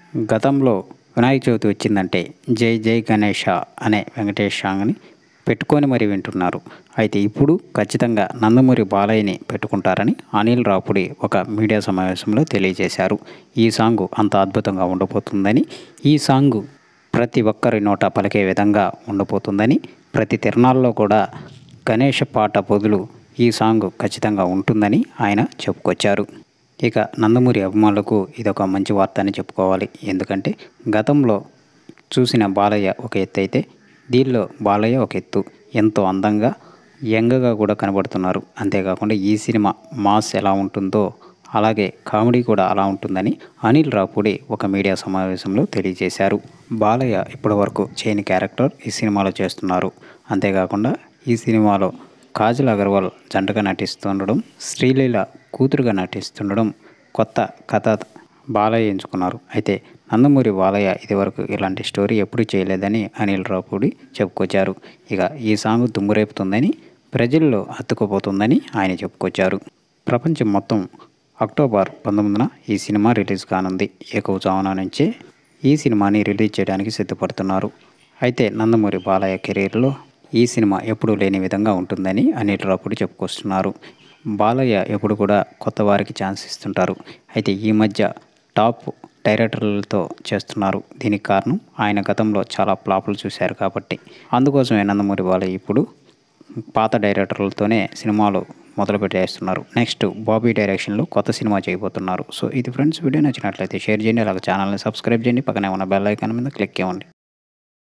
గతంలో వినాయక చవితి వచ్చిందంటే జై జై గణేష అనే వెంకటేష్ సాంగ్ని పెట్టుకొని మరి వింటున్నారు అయితే ఇప్పుడు ఖచ్చితంగా నందమూరి బాలయ్యని పెట్టుకుంటారని అనిల్ రాపుడి ఒక మీడియా సమావేశంలో తెలియజేశారు ఈ సాంగ్ అంత అద్భుతంగా ఉండబోతుందని ఈ సాంగ్ ప్రతి ఒక్కరి నోట పలికే విధంగా ఉండబోతుందని ప్రతి తిరణాల్లో కూడా గణేష పాట బదులు ఈ సాంగ్ ఖచ్చితంగా ఉంటుందని ఆయన చెప్పుకొచ్చారు ఇక నందమూరి అభిమానులకు ఇదొక మంచి వార్త అని చెప్పుకోవాలి ఎందుకంటే గతంలో చూసిన బాలయ్య ఒక ఎత్తు అయితే దీనిలో బాలయ్య ఒక ఎత్తు ఎంతో అందంగా యంగగా కూడా కనబడుతున్నారు అంతేకాకుండా ఈ సినిమా మాస్ ఎలా ఉంటుందో అలాగే కామెడీ కూడా అలా ఉంటుందని అనిల్ రాపుడి ఒక మీడియా సమావేశంలో తెలియజేశారు బాలయ్య ఇప్పటివరకు చేయని క్యారెక్టర్ ఈ సినిమాలో చేస్తున్నారు అంతేకాకుండా ఈ సినిమాలో కాజల్ అగర్వాల్ జంటగా నటిస్తుండడం శ్రీలీల కూతురుగా నటిస్తుండడం కొత్త కథ బాలయ్య ఎంచుకున్నారు అయితే నందమూరి బాలయ్య ఇదివరకు ఇలాంటి స్టోరీ ఎప్పుడు చేయలేదని అనిల్ రాపుడి చెప్పుకొచ్చారు ఇక ఈ సాంగ్ దుమ్మురేపుతుందని ప్రజల్లో హత్తుకుపోతుందని ఆయన చెప్పుకొచ్చారు ప్రపంచం మొత్తం అక్టోబర్ పంతొమ్మిదిన ఈ సినిమా రిలీజ్ కానుంది ఏకవచావన నుంచే ఈ సినిమాని రిలీజ్ చేయడానికి సిద్ధపడుతున్నారు అయితే నందమూరి బాలయ్య కెరీర్లో ఈ సినిమా ఎప్పుడూ లేని విధంగా ఉంటుందని అనిల్ రాపుడి చెప్పుకొస్తున్నారు బాలయ్య ఎప్పుడు కూడా కొత్త వారికి ఛాన్స్ ఇస్తుంటారు అయితే ఈ మధ్య టాప్ డైరెక్టర్లతో చేస్తున్నారు దీనికి కారణం ఆయన గతంలో చాలా ఫ్లాపులు చూశారు కాబట్టి అందుకోసమే నందమూరి బాలయ్య ఇప్పుడు పాత డైరెక్టర్లతోనే సినిమాలు మొదలు పెట్టేస్తున్నారు నెక్స్ట్ బాబీ డైరెక్షన్లో కొత్త సినిమా చేయబోతున్నారు సో ఇది ఫ్రెండ్స్ వీడియో నచ్చినట్లయితే షేర్ చేయండి అలాగే ఛానల్ని సబ్స్క్రైబ్ చేయండి పక్కనే ఉన్న బెల్ ఐకాన్ మీద క్లిక్ చేయండి